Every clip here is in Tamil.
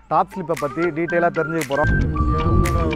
டாப் ஸ்லிப்பை பற்றி டீட்டெயிலாக தெரிஞ்சுக்க போகிறோம்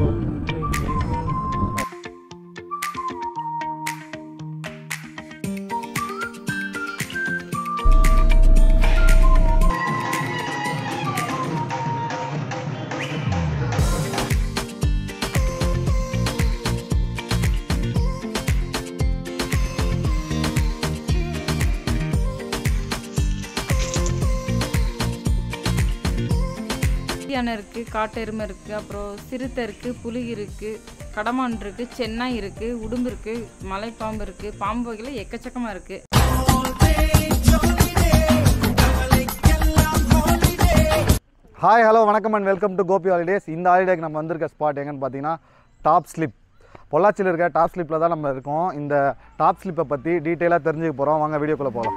யானை இருக்குது காட்டெருமை இருக்குது அப்புறம் சிறுத்தை இருக்குது புலி இருக்குது கடமான் இருக்குது சென்னை இருக்குது உடும்பு இருக்குது மலைப்பாம்பு இருக்குது பாம்பு வகையில் எக்கச்சக்கமாக இருக்குது ஹாய் ஹலோ வணக்கம் and welcome to Gopi holidays இந்த ஹாலிடேக்கு நம்ம வந்திருக்க ஸ்பாட் எங்கன்னு பார்த்தீங்கன்னா டாப் ஸ்லிப் பொள்ளாச்சியில் இருக்க டாப் ஸ்லிப்பில் தான் நம்ம இருக்கோம் இந்த டாப் ஸ்லிப்பை பற்றி டீட்டெயிலாக தெரிஞ்சுக்க போகிறோம் வாங்க வீடியோக்குள்ளே போகலாம்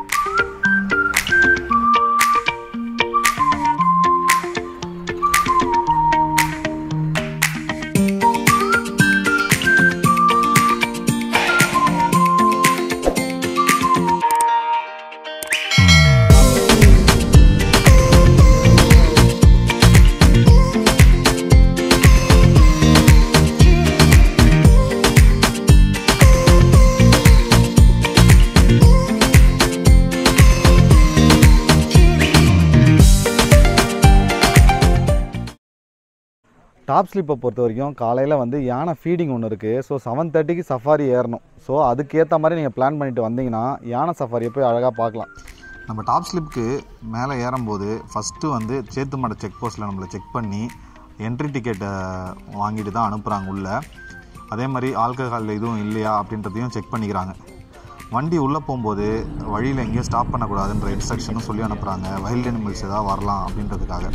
டாப் ஸ்லிப்பை பொறுத்த வரைக்கும் காலையில் வந்து யானை ஃபீடிங் ஒன்று இருக்குது ஸோ செவன் தேர்ட்டிக்கு சஃபாரி ஏறணும் ஸோ அதுக்கேற்ற மாதிரி நீங்கள் பிளான் பண்ணிட்டு வந்தீங்கன்னா யானை சஃபாரியை போய் அழகாக பார்க்கலாம் நம்ம டாப் ஸ்லிப்க்கு மேலே ஏறும்போது ஃபஸ்ட்டு வந்து சேத்துமடை செக் போஸ்ட்டில் நம்மளை செக் பண்ணி என்ட்ரி டிக்கெட்டை வாங்கிட்டு தான் அனுப்புகிறாங்க உள்ளே அதே மாதிரி ஆல்கஹால் எதுவும் இல்லையா அப்படின்றதையும் செக் பண்ணிக்கிறாங்க வண்டி உள்ளே போகும்போது வழியில் எங்கேயும் ஸ்டாப் பண்ணக்கூடாதுன்ற இன்ஸ்ட்ரக்ஷனும் சொல்லி அனுப்புகிறாங்க வைல்ட் அனிமல்ஸ் ஏதாவது வரலாம் அப்படின்றதுக்காக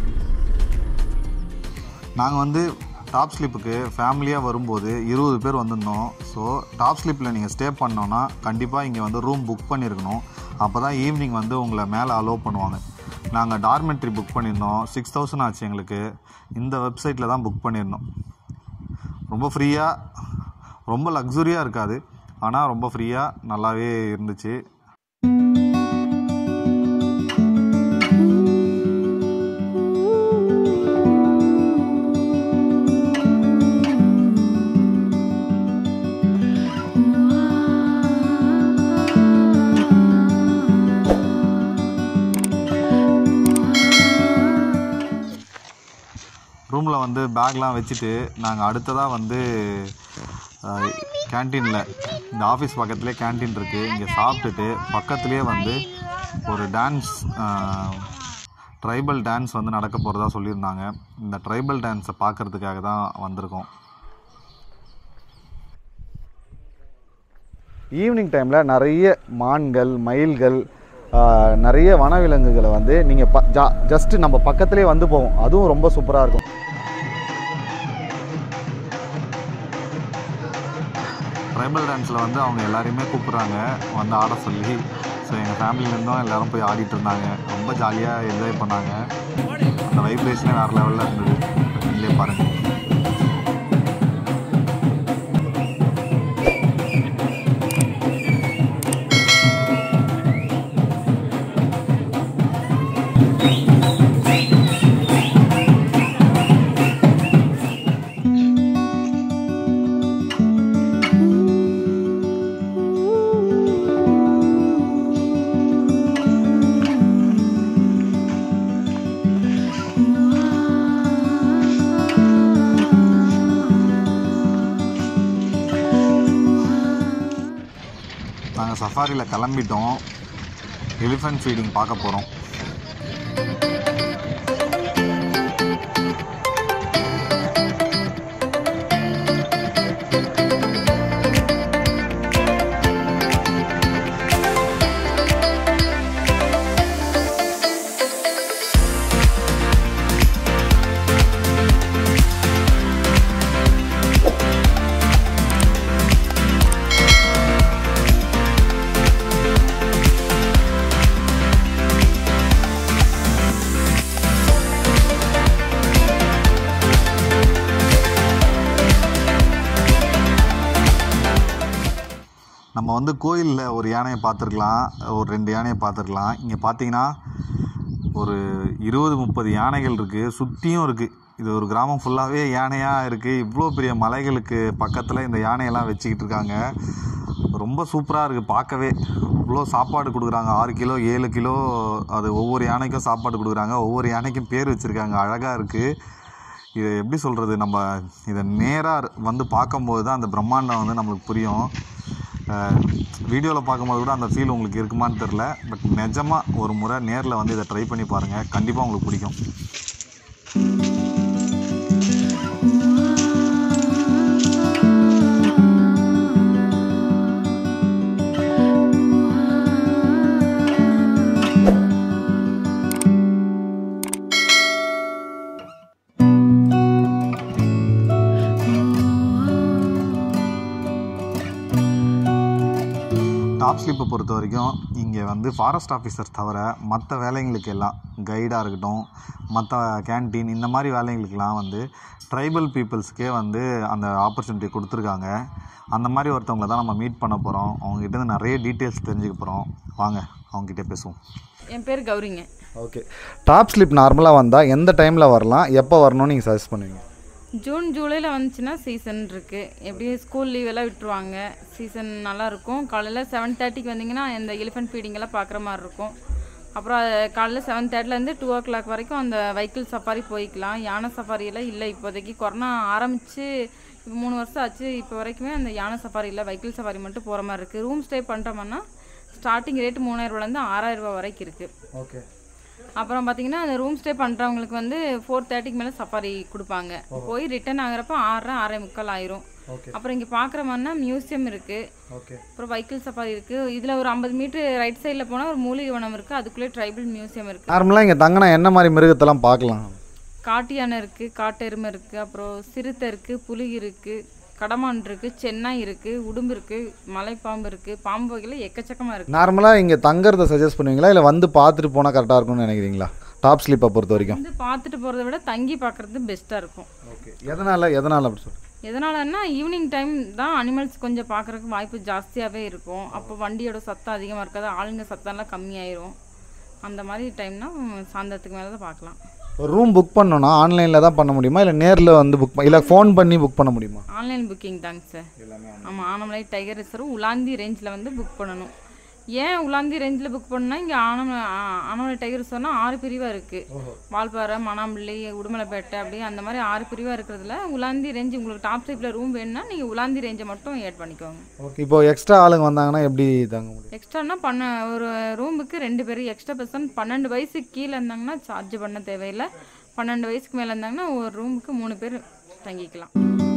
நாங்கள் வந்து டாப் ஸ்லிப்புக்கு ஃபேமிலியாக வரும்போது இருபது பேர் வந்திருந்தோம் ஸோ டாப் ஸ்லிப்பில் நீங்கள் ஸ்டே பண்ணோன்னா கண்டிப்பாக இங்கே வந்து ரூம் புக் பண்ணியிருக்கணும் அப்போ தான் ஈவினிங் வந்து உங்களை மேலே அலோவ் பண்ணுவாங்க நாங்கள் டார்மெண்ட்ரி புக் பண்ணியிருந்தோம் சிக்ஸ் தௌசண்ட் ஆச்சு எங்களுக்கு இந்த வெப்சைட்டில் தான் புக் பண்ணியிருந்தோம் ரொம்ப ஃப்ரீயாக ரொம்ப லக்ஸுரியாக இருக்காது ஆனால் ரொம்ப ஃப்ரீயாக நல்லாவே இருந்துச்சு ரூமில் வந்து பேக்லாம் வச்சுட்டு நாங்கள் அடுத்ததாக வந்து கேன்டீனில் இந்த ஆஃபீஸ் பக்கத்துலேயே கேன்டீன் இருக்குது இங்கே சாப்பிட்டுட்டு பக்கத்துலேயே வந்து ஒரு டான்ஸ் ட்ரைபல் டான்ஸ் வந்து நடக்க போகிறதா சொல்லியிருந்தாங்க இந்த ட்ரைபல் டான்ஸை பார்க்குறதுக்காக தான் வந்திருக்கோம் ஈவினிங் டைமில் நிறைய மான்கள் மயில்கள் ஆஹ், நிறைய வனவிலங்குகளை வந்து நீங்கள் ப ஜா ஜஸ்ட்டு நம்ம பக்கத்துலேயே வந்து போவோம் அதுவும் ரொம்ப சூப்பராக இருக்கும் ட்ரைபல் டான்ஸில் வந்து அவங்க எல்லாரையுமே கூப்பிட்றாங்க வந்து ஆட சொல்லி ஸோ எங்கள் ஃபேமிலியிலேருந்தும் எல்லாரும் போய் ஆடிட்டு இருந்தாங்க ரொம்ப ஜாலியாக என்ஜாய் பண்ணாங்க அந்த வைப்ரேஷனே வேறு லெவலில் இருந்தது நீங்களே பாருங்கள் நாங்கள் சஃபாரியில் கிளம்பிட்டோம் எலிஃபென்ட் ஃபீடிங் பார்க்க போகிறோம் நம்ம வந்து கோயிலில் ஒரு யானையை பார்த்துருக்கலாம் ஒரு ரெண்டு யானையை பார்த்துருக்கலாம் இங்கே பார்த்தீங்கன்னா ஒரு இருபது முப்பது யானைகள் இருக்குது சுற்றியும் இருக்குது இது ஒரு கிராமம் ஃபுல்லாகவே யானையாக இருக்குது இவ்வளோ பெரிய மலைகளுக்கு பக்கத்தில் இந்த யானையெல்லாம் வச்சுக்கிட்டு இருக்காங்க ரொம்ப சூப்பராக இருக்குது பார்க்கவே இவ்வளோ சாப்பாடு கொடுக்குறாங்க ஆறு கிலோ ஏழு கிலோ அது ஒவ்வொரு யானைக்கும் சாப்பாடு கொடுக்குறாங்க ஒவ்வொரு யானைக்கும் பேர் வச்சுருக்காங்க அழகாக இருக்குது இதை எப்படி சொல்கிறது நம்ம இதை நேராக வந்து பார்க்கும்போது தான் அந்த பிரம்மாண்டம் வந்து நம்மளுக்கு புரியும் வீடியோவில் பார்க்கும்போது கூட அந்த ஃபீல் உங்களுக்கு இருக்குமான்னு தெரில பட் நிஜமாக ஒரு முறை நேரில் வந்து இதை ட்ரை பண்ணி பாருங்கள் கண்டிப்பாக உங்களுக்கு பிடிக்கும் டாப் ஸ்லிப்பை பொறுத்த வரைக்கும் இங்கே வந்து ஃபாரஸ்ட் ஆஃபீஸர்ஸ் தவிர மற்ற வேலைங்களுக்கு எல்லாம் கைடாக இருக்கட்டும் மற்ற கேன்டீன் இந்த மாதிரி வேலைங்களுக்கெல்லாம் வந்து ட்ரைபல் பீப்புள்ஸ்க்கே வந்து அந்த ஆப்பர்ச்சுனிட்டி கொடுத்துருக்காங்க அந்த மாதிரி ஒருத்தவங்களை தான் நம்ம மீட் பண்ண போகிறோம் அவங்ககிட்ட இருந்து நிறைய டீட்டெயில்ஸ் தெரிஞ்சுக்க போகிறோம் வாங்க அவங்ககிட்ட பேசுவோம் என் பேர் கௌரிங்க ஓகே டாப் ஸ்லிப் நார்மலாக வந்தால் எந்த டைமில் வரலாம் எப்போ வரணும்னு நீங்கள் சஜஸ்ட் பண்ணுவீங்க ஜூன் ஜூலையில் வந்துச்சுன்னா சீசன் இருக்குது எப்படியும் ஸ்கூல் லீவ் எல்லாம் விட்டுருவாங்க சீசன் நல்லா இருக்கும் காலையில் செவன் தேர்ட்டிக்கு வந்தீங்கன்னா இந்த எலிஃபென்ட் ஃபீடிங் எல்லாம் பார்க்குற மாதிரி இருக்கும் அப்புறம் அது காலையில் செவன் தேர்ட்டிலேருந்து டூ ஓ கிளாக் வரைக்கும் அந்த வெஹிக்கிள் சஃபாரி போய்க்கலாம் யானை சஃபாரியெல்லாம் இல்லை இப்போதைக்கு கொரோனா ஆரம்பித்து இப்போ மூணு வருஷம் ஆச்சு இப்போ வரைக்குமே அந்த யானை சஃபாரி இல்லை வெஹிக்கிள் சஃபாரி மட்டும் போகிற மாதிரி இருக்குது ரூம் ஸ்டே பண்ணுறோம்னா ஸ்டார்டிங் ரேட்டு மூணாயிரரூவாலேருந்து ஆறாயிரரூபா வரைக்கும் இருக்குது ஓகே அப்புறம் பார்த்தீங்கன்னா அந்த ரூம் ஸ்டே பண்ணுறவங்களுக்கு வந்து ஃபோர் தேர்ட்டிக்கு மேலே சஃபாரி கொடுப்பாங்க போய் ரிட்டர்ன் ஆகிறப்ப ஆறரை ஆறே முக்கால் ஆயிரும் ஓகே அப்புறம் இங்கே பார்க்குற மாதிரினா மியூசியம் இருக்குது ஓகே அப்புறம் வெஹிக்கிள் சஃபாரி இருக்குது இதில் ஒரு ஐம்பது மீட்டர் ரைட் சைடில் போனால் ஒரு மூலிகை வனம் இருக்குது அதுக்குள்ளே ட்ரைபல் மியூசியம் இருக்குது நார்மலாக இங்கே தங்கினா என்ன மாதிரி மிருகத்தெல்லாம் பார்க்கலாம் காட்டு யானை இருக்குது காட்டெருமை இருக்குது அப்புறம் சிறுத்தை இருக்குது புலி இருக்குது கடமான் இருக்குது சென்னாய் இருக்குது உடும்பு இருக்குது மலைப்பாம்பு இருக்குது பாம்பு வகையில் எக்கச்சக்கமாக இருக்குது நார்மலாக இங்கே தங்குறத சஜஸ்ட் பண்ணுவீங்களா இல்லை வந்து பார்த்துட்டு போனால் கரெக்டாக இருக்கும்னு நினைக்கிறீங்களா டாப் ஸ்லிப்பை பொறுத்த வரைக்கும் வந்து பார்த்துட்டு போகிறத விட தங்கி பார்க்குறது பெஸ்ட்டாக இருக்கும் ஓகே எதனால் எதனால் அப்படி சொல்கிறேன் எதனாலன்னா ஈவினிங் டைம் தான் அனிமல்ஸ் கொஞ்சம் பார்க்குறதுக்கு வாய்ப்பு ஜாஸ்தியாகவே இருக்கும் அப்போ வண்டியோட சத்தம் அதிகமாக இருக்காது ஆளுங்க சத்தம்லாம் கம்மியாயிரும் அந்த மாதிரி டைம்னா சாயந்தரத்துக்கு மேலே தான் பார்க்கலாம் ஒரு ரூம் புக் பண்ணணும்னா ஆன்லைனில் தான் பண்ண முடியுமா இல்லை நேரில் வந்து புக் இல்லை ஃபோன் பண்ணி புக் பண்ண முடியுமா ஆன்லைன் புக்கிங் தாங்க சார் ஆமாம் ஆனமலை டைகர் ரிசர்வ் உலாந்தி ரேஞ்சில் வந்து புக் பண்ணணும் ஏன் உலாந்தி ரேஞ்சில் புக் பண்ணா இங்கே ஆனம ஆ- ஆனமலை டைகர் ரிசர்வ்னா ஆறு பிரிவாக இருக்குது வால்பாறை மணாம்பள்ளி உடுமலைப்பேட்டை அப்படி அந்த மாதிரி ஆறு பிரிவாக இருக்கிறதுல உலாந்தி ரேஞ்ச் உங்களுக்கு டாப் டைப்பில் ரூம் வேணும்னா நீங்கள் உலாந்தி ரேஞ்சை மட்டும் ஏட் பண்ணிக்கோங்க ஓகே இப்போ எக்ஸ்ட்ரா ஆளுங்க வந்தாங்கன்னா எப்படி தங்க முடியும் எக்ஸ்ட்ரானா பண்ண ஒரு ரூமுக்கு ரெண்டு பேர் எக்ஸ்ட்ரா பர்சன் பன்னெண்டு வயசுக்கு கீழே இருந்தாங்கன்னா சார்ஜ் பண்ண தேவையில்லை பன்னெண்டு வயசுக்கு மேலே இருந்தாங்கன்னா ஒரு ரூமுக்கு மூணு பேர் தங்கிக்கலாம்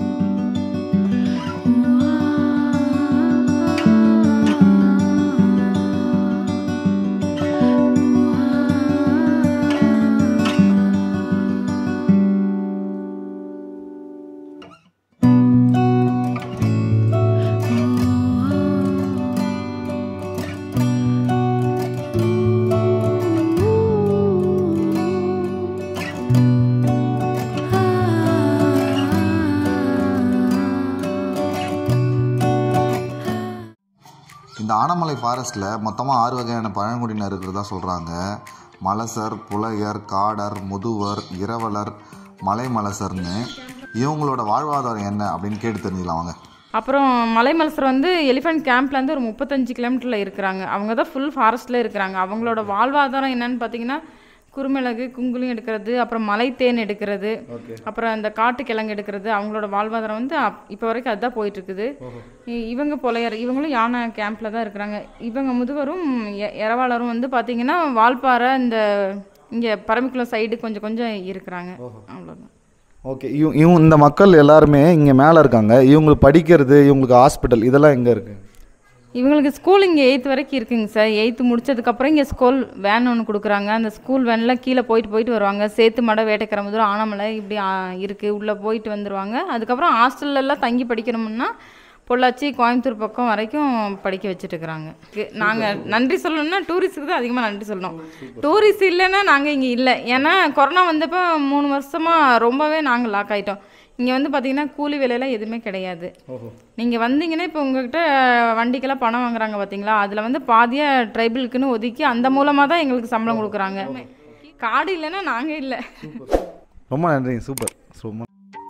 இந்த ஆனமலை ஃபாரஸ்ட்டில் மொத்தமாக ஆறு வகையான பழங்குடியினர் இருக்கிறதா சொல்கிறாங்க மலசர் புலையர் காடர் முதுவர் இரவலர் மலைமலசர்னு இவங்களோட வாழ்வாதாரம் என்ன அப்படின்னு கேட்டு தெரிஞ்சுக்கலாம் வாங்க அப்புறம் மலை மலசர் வந்து எலிஃபென்ட் கேம்ப்லேருந்து ஒரு முப்பத்தஞ்சு கிலோமீட்டரில் இருக்கிறாங்க அவங்க தான் ஃபுல் ஃபாரஸ்ட்டில் இருக்கிறாங்க அவங்களோட வாழ்வாதாரம் என்னன்னு பார்த்தீங்கன்னா குறுமிளகு குங்குலியம் எடுக்கிறது அப்புறம் மலை தேன் எடுக்கிறது அப்புறம் இந்த காட்டு கிழங்கு எடுக்கிறது அவங்களோட வாழ்வாதாரம் வந்து அப்- இப்போ வரைக்கும் அதுதான் போயிட்டு இருக்குது இ- இவங்க புலையர் இவங்களும் யானை கேம்ப்ல தான் இருக்கிறாங்க இவங்க முதுவரும் எ- எரவாளரும் வந்து பார்த்தீங்கன்னா வால்பாறை இந்த இங்கே பரமிக்குளம் சைடு கொஞ்சம் கொஞ்சம் இருக்கிறாங்க அவ்வளோதான் ஓகே இவங்க இவங்க இந்த மக்கள் எல்லாருமே இங்கே மேலே இருக்காங்க இவங்களுக்கு படிக்கிறது இவங்களுக்கு ஹாஸ்பிட்டல் இதெல்லாம் எங்கே இருக்குது இவங்களுக்கு ஸ்கூல் இங்கே எயித்து வரைக்கும் இருக்குங்க சார் எயித்து முடிச்சதுக்கப்புறம் இங்கே ஸ்கூல் வேன் ஒன்று கொடுக்குறாங்க அந்த ஸ்கூல் வேனில் கீழே போயிட்டு போயிட்டு வருவாங்க சேத்து மடை வேட்டைக்கிரமதூரம் ஆனமலை இப்படி ஆ, இருக்குது உள்ளே போயிட்டு வந்துடுவாங்க அதுக்கப்புறம் ஹாஸ்டல்ல எல்லாம் தங்கி படிக்கணும்னா பொள்ளாச்சி கோயம்புத்தூர் பக்கம் வரைக்கும் படிக்க வச்சுட்டு இருக்கிறாங்க நாங்கள் நன்றி சொல்லணும்னா டூரிஸ்ட்டுக்கு தான் அதிகமாக நன்றி சொல்லணும் டூரிஸ்ட் இல்லைன்னா நாங்கள் இங்கே இல்லை ஏன்னா கொரோனா வந்தப்போ மூணு வருஷமாக ரொம்பவே நாங்கள் லாக் ஆகிட்டோம் இங்கே வந்து பார்த்தீங்கன்னா கூலி வேலையெல்லாம் எதுவுமே கிடையாது நீங்கள் வந்தீங்கன்னா இப்போ உங்ககிட்ட வண்டிக்கெல்லாம் பணம் வாங்குறாங்க பார்த்தீங்களா அதில் வந்து பாதியாக ட்ரைபிளுக்குன்னு ஒதுக்கி அந்த மூலமாக தான் எங்களுக்கு சம்பளம் கொடுக்குறாங்க காடு இல்லைன்னா நாங்கள் இல்லை ரொம்ப நன்றிங்க சூப்பர் ரொம்ப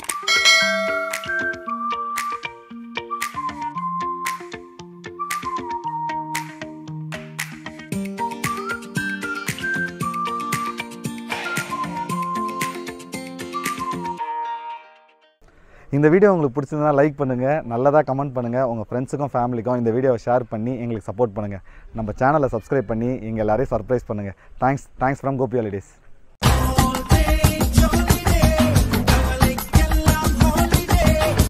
இந்த வீடியோ உங்களுக்கு பிடிச்சிருந்தா லைக் பண்ணுங்கள் நல்லதாக கமெண்ட் பண்ணுங்கள் உங்கள் ஃப்ரெண்ட்ஸுக்கும் ஃபேமிலிக்கும் இந்த வீடியோவை ஷேர் பண்ணி எங்களுக்கு சப்போர்ட் பண்ணுங்கள் நம்ம சேனலை சப்ஸ்கிரைப் பண்ணி எங்கள் எல்லாரையும் சர்ப்ரைஸ் பண்ணுங்கள் thanks thanks from Gopi holidays